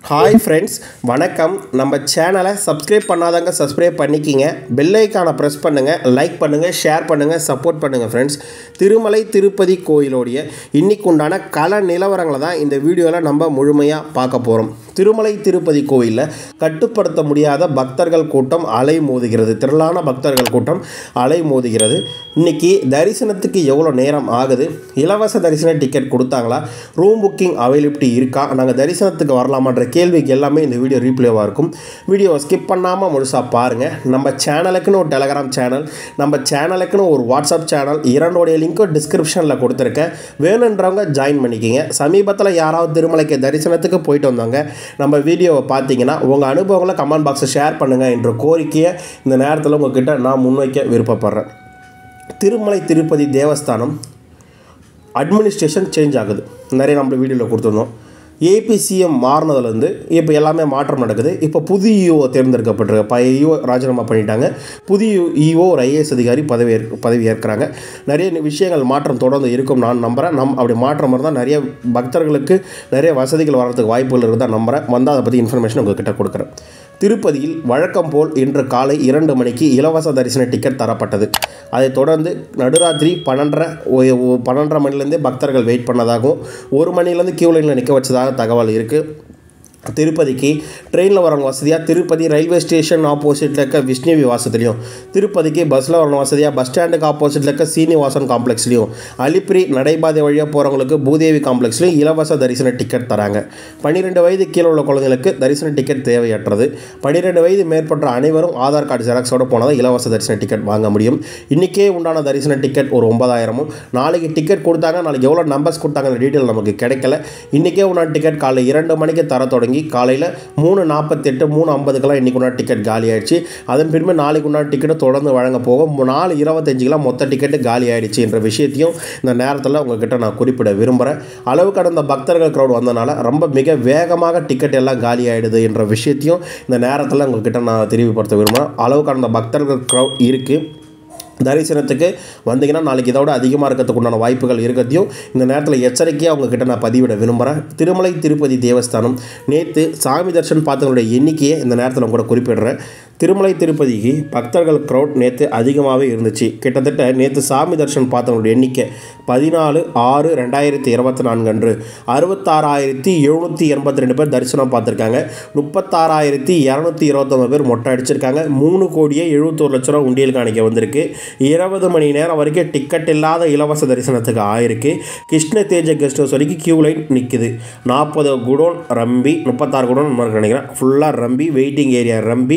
hi friends வணக்கம் நம்ம சேனலை சப்ஸ்கிரைப் பண்ணாதவங்க சப்ஸ்கிரைப் பண்ணிக்கிங்க பெல் ஐக்கானை ப்ரெஸ் பண்ணுங்கள் லைக் பண்ணுங்கள் ஷேர் பண்ணுங்கள் சப்போர்ட் பண்ணுங்கள் ஃப்ரெண்ட்ஸ் திருமலை திருப்பதி கோயிலோடைய இன்னைக்கு உண்டான கல நிலவரங்களை தான் இந்த வீடியோவில் நம்ம முழுமையாக பார்க்க போகிறோம் திருமலை திருப்பதி கோயிலில் கட்டுப்படுத்த முடியாத பக்தர்கள் கூட்டம் அலை மோதுகிறது திரளான பக்தர்கள் கூட்டம் அலை மோதுகிறது இன்னைக்கு தரிசனத்துக்கு எவ்வளோ நேரம் ஆகுது இலவச தரிசன டிக்கெட் கொடுத்தாங்களா ரூம் புக்கிங் அவைலபிலிட்டி இருக்கா நாங்கள் தரிசனத்துக்கு வரலாமான்ற கேள்விக்கு எல்லாமே இந்த வீடியோ ரீப்ளேவாக இருக்கும் வீடியோவை ஸ்கிப் பண்ணாமல் முழுசாக பாருங்கள் நம்ம சேனலுக்குன்னு ஒரு டெலகிராம் சேனல் நம்ம சேனலுக்குன்னு ஒரு வாட்ஸ்அப் சேனல் இரண்டோடைய லிங்க்கும் டிஸ்கிரிப்ஷனில் கொடுத்துருக்கேன் வேணுன்றவங்க ஜாயின் பண்ணிக்கிங்க சமீபத்தில் யாராவது திருமலைக்கு தரிசனத்துக்கு போயிட்டு வந்தாங்க நம்ம வீடியோவை பார்த்தீங்கன்னா உங்கள் அனுபவங்களை கமெண்ட் பாக்ஸை ஷேர் பண்ணுங்கள் என்ற கோரிக்கையை இந்த நேரத்தில் உங்ககிட்ட நான் முன்வைக்க விருப்பப்படுறேன் திருமலை திருப்பதி தேவஸ்தானம் அட்மினிஸ்ட்ரேஷன் சேஞ்ச் ஆகுது நிறைய நம்ம வீடியோவில் கொடுத்துருந்தோம் ஏபிசிஎம் மாறினதுலேருந்து இப்போ எல்லாமே மாற்றம் நடக்குது இப்போ புது இஓ தேர்ந்தெடுக்கப்பட்டிருக்கு பழைய இஓ ராஜினாமா பண்ணிட்டாங்க புதிய இஓ ஒரு ஐஏஎஸ் அதிகாரி பதவி ஏற் பதவி ஏற்கிறாங்க நிறைய விஷயங்கள் மாற்றம் தொடர்ந்து இருக்கும் நான் நம்புகிறேன் நம் அப்படி மாற்றம் இருந்தால் நிறைய பக்தர்களுக்கு நிறைய வசதிகள் வர்றதுக்கு வாய்ப்புகள் இருந்தால் நம்புகிறேன் வந்தால் அதை பற்றி இன்ஃபர்மேஷன் உங்ககிட்ட கொடுக்குறேன் திருப்பதியில் வழக்கம் போல் இன்று காலை இரண்டு மணிக்கு இலவச தரிசன டிக்கெட் தரப்பட்டது அதைத் தொடர்ந்து நடுராத்திரி பன்னெண்டரை பன்னெண்டரை மணிலேருந்தே பக்தர்கள் வெயிட் பண்ணதாகவும் ஒரு மணிலேருந்து கியூ லைனில் நிற்க வச்சதாக தகவல் இருக்குது திருப்பதிக்கு ட்ரெயினில் வரவங்க வசதியாக திருப்பதி ரயில்வே ஸ்டேஷன் ஆப்போசிட்டில் இருக்க விஷ்ணு விவாசத்துலையும் திருப்பதிக்கு பஸ்ஸில் வரவங்க வசதியாக பஸ் ஸ்டாண்டுக்கு ஆப்போசிட்டில் இருக்க சீனிவாசன் காம்ப்ளெக்ஸ்லையும் அலிப்பிரி நடைபாதை வழியாக போகிறவங்களுக்கு பூதேவி காம்ப்ளெக்ஸ்லையும் இலவச தரிசன டிக்கெட் தராங்க பன்னிரெண்டு வயது கீழே உள்ள குழந்தைங்களுக்கு தரிசன டிக்கெட் தேவையற்றது பன்னிரெண்டு வயது மேற்பட்ட அனைவரும் ஆதார் கார்டு ஜெராக்ஸோட போனால் தான் இலவச தரிசன டிக்கெட் வாங்க முடியும் இன்றைக்கே உண்டான தரிசன டிக்கெட் ஒரு ஒன்பதாயிரமும் நாளைக்கு டிக்கெட் கொடுத்தாங்க நாளைக்கு எவ்வளோ நம்பர்ஸ் கொடுத்தாங்க டீட்டெயில் நமக்கு கிடைக்கல இன்றைக்கே உண்டான டிக்கெட் காலையில் இரண்டு மணிக்கு தர தொடங்கி தொடங்கி காலையில் மூணு நாற்பத்தெட்டு மூணு ஐம்பதுக்கெல்லாம் இன்றைக்கு உண்டான டிக்கெட் காலி ஆயிடுச்சு அதன் பின்பு நாளைக்கு உண்டான டிக்கெட்டு தொடர்ந்து வழங்க போகும் நாலு இருபத்தஞ்சுக்கெல்லாம் மொத்த டிக்கெட்டு காலி ஆயிடுச்சு என்ற விஷயத்தையும் இந்த நேரத்தில் உங்ககிட்ட நான் குறிப்பிட விரும்புகிறேன் அளவு கடந்த பக்தர்கள் க்ரௌட் வந்தனால ரொம்ப மிக வேகமாக டிக்கெட் எல்லாம் காலி ஆகிடுது என்ற விஷயத்தையும் இந்த நேரத்தில் உங்ககிட்ட நான் தெரிவுபடுத்த விரும்புகிறேன் அளவு கடந்த பக்தர்கள் க்ரௌட் இருக்குது தரிசனத்துக்கு வந்தீங்கன்னா நாளைக்கு இதோட அதிகமாக இருக்கிறதுக்கு உண்டான வாய்ப்புகள் இருக்கிறதையும் இந்த நேரத்தில் எச்சரிக்கையாக உங்ககிட்ட நான் பதிவிட விரும்புகிறேன் திருமலை திருப்பதி தேவஸ்தானம் நேற்று சாமி தர்ஷன் பார்த்தவங்களுடைய எண்ணிக்கையை இந்த நேரத்தில் கூட குறிப்பிடுறேன் திருமலை திருப்பதிக்கு பக்தர்கள் க்ரௌட் நேற்று அதிகமாகவே இருந்துச்சு கிட்டத்தட்ட நேற்று சாமி தர்ஷன் பார்த்தவங்களுடைய எண்ணிக்கை பதினாலு ஆறு ரெண்டாயிரத்தி இருபத்தி நான்கு அன்று அறுபத்தாறாயிரத்தி எழுநூற்றி எண்பத்தி ரெண்டு பேர் தரிசனம் பார்த்துருக்காங்க முப்பத்தாறாயிரத்தி இரநூத்தி இருபத்தொம்பது பேர் மொட்டை அடிச்சிருக்காங்க மூணு கோடியே எழுபத்தோரு லட்ச ரூபா உண்டியல் காணிக்க வந்திருக்கு இருபது மணி நேரம் வரைக்கும் டிக்கெட் இல்லாத இலவச தரிசனத்துக்கு ஆயிருக்கு கிருஷ்ண தேஜ கெஸ்ட் ஹவுஸ் வரைக்கும் கியூ லைன் நிற்குது நாற்பது குடோன் ரம்பி முப்பத்தாறு குடோன் நினைக்கிறேன் ஃபுல்லாக ரம்பி வெயிட்டிங் ஏரியா ரம்பி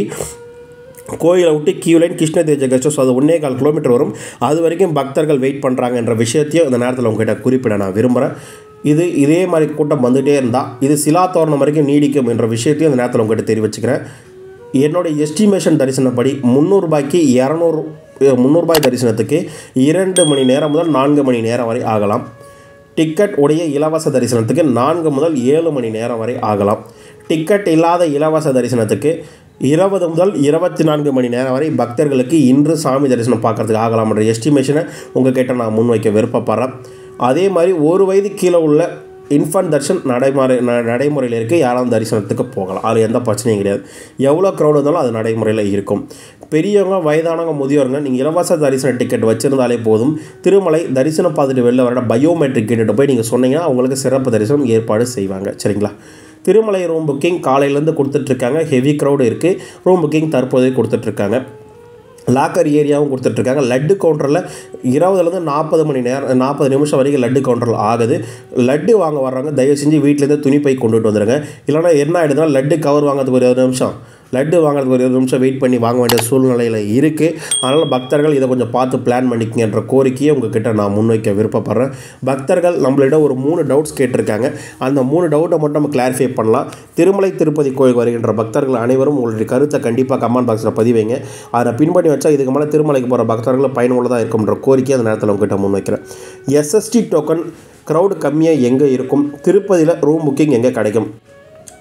கோயிலை விட்டு queue line Krishna Teja guest house அது ஒன்றே கால் கிலோமீட்டர் வரும் அது வரைக்கும் பக்தர்கள் வெயிட் பண்ணுறாங்க என்ற விஷயத்தையும் இந்த நேரத்தில் உங்ககிட்ட குறிப்பிட நான் விரும்புகிறேன் இது இதே மாதிரி கூட்டம் வந்துகிட்டே இருந்தால் இது சிலா தோரணம் வரைக்கும் நீடிக்கும் என்ற விஷயத்தையும் இந்த நேரத்தில் உங்ககிட்ட தெரிவிச்சுக்கிறேன் என்னோட எஸ்டிமேஷன் தரிசனப்படி முந்நூறுபாய்க்கு இரநூறு முந்நூறுபாய் தரிசனத்துக்கு இரண்டு மணி நேரம் முதல் நான்கு மணி நேரம் வரை ஆகலாம் டிக்கெட் உடைய இலவச தரிசனத்துக்கு நான்கு முதல் ஏழு மணி நேரம் வரை ஆகலாம் டிக்கெட் இல்லாத இலவச தரிசனத்துக்கு இருபது முதல் இருபத்தி நான்கு மணி நேரம் வரை பக்தர்களுக்கு இன்று சாமி தரிசனம் பார்க்குறதுக்கு ஆகலாம்ன்ற எஸ்டிமேஷனை உங்ககிட்ட நான் முன்வைக்க விருப்பப்படுறேன் அதே மாதிரி ஒரு வயது கீழே உள்ள இன்ஃபன்ட் தர்ஷன் நடைமுறை நடைமுறையில் இருக்குது யாராவது தரிசனத்துக்கு போகலாம் அது எந்த பிரச்சனையும் கிடையாது எவ்வளோ க்ரௌட் இருந்தாலும் அது நடைமுறையில் இருக்கும் பெரியவங்க வயதானவங்க முதியோருங்க நீங்கள் இலவச தரிசன டிக்கெட் வச்சுருந்தாலே போதும் திருமலை தரிசனம் பார்த்துட்டு வெளில வர பயோமெட்ரிக் கேட்டுட்டு போய் நீங்கள் சொன்னீங்கன்னா அவங்களுக்கு சிறப்பு தரிசனம் ஏற்பாடு செய்வாங்க சரிங்களா திருமலை ரூம் புக்கிங் காலையிலேருந்து கொடுத்துட்ருக்காங்க ஹெவி க்ரௌடு இருக்குது ரூம் புக்கிங் தற்போதைய கொடுத்துட்ருக்காங்க லாக்கர் ஏரியாவும் கொடுத்துட்ருக்காங்க லட்டு கவுண்டரில் இருபதுலேருந்து நாற்பது மணி நேரம் நாற்பது நிமிஷம் வரைக்கும் லட்டு கவுண்டரில் ஆகுது லட்டு வாங்க வர்றவங்க தயவு செஞ்சு வீட்டிலேருந்து துணி பை கொண்டுட்டு வந்துடுங்க இல்லைனா என்ன ஆகிடுதுன்னா லட்டு கவர் வாங்கிறதுக்கு ஒரு இருபது நிமிஷம் லட்டு வாங்குறதுக்கு ஒரு இருபது நிமிஷம் வெயிட் பண்ணி வாங்க வேண்டிய சூழ்நிலையில் இருக்குது அதனால் பக்தர்கள் இதை கொஞ்சம் பார்த்து பிளான் பண்ணிக்கங்கன்ற கோரிக்கையை உங்ககிட்ட நான் முன்வைக்க விருப்பப்படுறேன் பக்தர்கள் நம்மளிடம் ஒரு மூணு டவுட்ஸ் கேட்டிருக்காங்க அந்த மூணு டவுட்டை மட்டும் நம்ம கிளாரிஃபை பண்ணலாம் திருமலை திருப்பதி கோயில் வருகின்ற பக்தர்கள் அனைவரும் உங்களுடைய கருத்தை கண்டிப்பாக கமெண்ட் பாக்ஸில் பதிவைங்க அதை பின்பற்றி வச்சா இதுக்கு மேலே திருமலைக்கு போகிற பக்தர்கள் பயனுள்ளதாக இருக்கும்ன்ற கோரிக்கை அந்த நேரத்தில் உங்ககிட்ட முன்வைக்கிறேன் எஸ்எஸ்டி டோக்கன் க்ரௌடு கம்மியாக எங்கே இருக்கும் திருப்பதியில் ரூம் புக்கிங் எங்கே கிடைக்கும்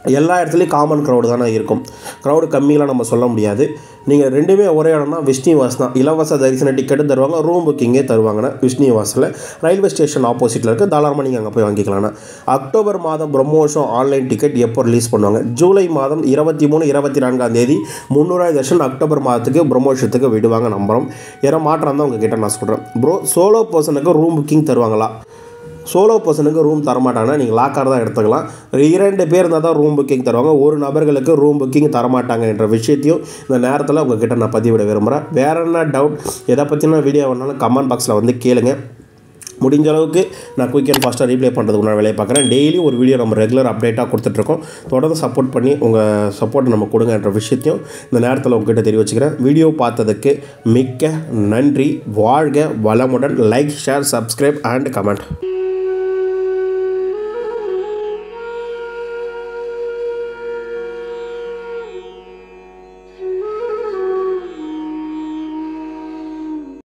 எல்லா இடத்துலையும் காமன் க்ரௌடு தானே இருக்கும் க்ரௌடு கம்மியெலாம் நம்ம சொல்ல முடியாது நீங்கள் ரெண்டுமே ஒரே இடம்னா விஷ்ணுவாஸ் தான் இலவச தரிசன டிக்கெட்டும் தருவாங்க ரூம் புக்கிங்கே தருவாங்கண்ணா விஷ்ணுவாஸில் ரயில்வே ஸ்டேஷன் ஆப்போசிட்டில் இருக்குது தாராளமாக நீங்கள் அங்கே போய் வாங்கிக்கலாம்ண்ணா அக்டோபர் மாதம் பிரம்மோஷம் ஆன்லைன் டிக்கெட் எப்போ ரிலீஸ் பண்ணுவாங்க ஜூலை மாதம் இருபத்தி மூணு இருபத்தி நான்காம் தேதி முந்நூறாயிரம் தர்ஷன் அக்டோபர் மாதத்துக்கு பிரம்மோஷத்துக்கு விடுவாங்க நம்புகிறோம் ஏன்னா மாற்றம் தான் உங்ககிட்ட நான் சொல்கிறேன் ப்ரோ சோலோ பர்சனுக்கு ரூம் புக்கிங் தருவாங்களா சோலோ பர்சனுக்கு ரூம் தரமாட்டாங்கன்னா நீங்கள் லாக்கர் தான் எடுத்துக்கலாம் இரண்டு பேர் இருந்தால் தான் ரூம் புக்கிங் தருவாங்க ஒரு நபர்களுக்கு ரூம் புக்கிங் தரமாட்டாங்க என்ற விஷயத்தையும் இந்த நேரத்தில் உங்ககிட்ட நான் பதிவிட விரும்புகிறேன் வேற என்ன டவுட் எதை பற்றின வீடியோ வேணாலும் கமெண்ட் பாக்ஸில் வந்து கேளுங்க முடிஞ்ச அளவுக்கு நான் குயிக் அண்ட் ஃபாஸ்ட்டாக ரீப்ளே பண்ணுறதுக்கு நான் வேலையை பார்க்குறேன் டெய்லி ஒரு வீடியோ நம்ம ரெகுலர் அப்டேட்டாக கொடுத்துட்ருக்கோம் தொடர்ந்து சப்போர்ட் பண்ணி உங்கள் சப்போர்ட் நம்ம கொடுங்கன்ற விஷயத்தையும் இந்த நேரத்தில் உங்ககிட்ட தெரிவிச்சுக்கிறேன் வீடியோ பார்த்ததுக்கு மிக்க நன்றி வாழ்க வளமுடன் like share subscribe and comment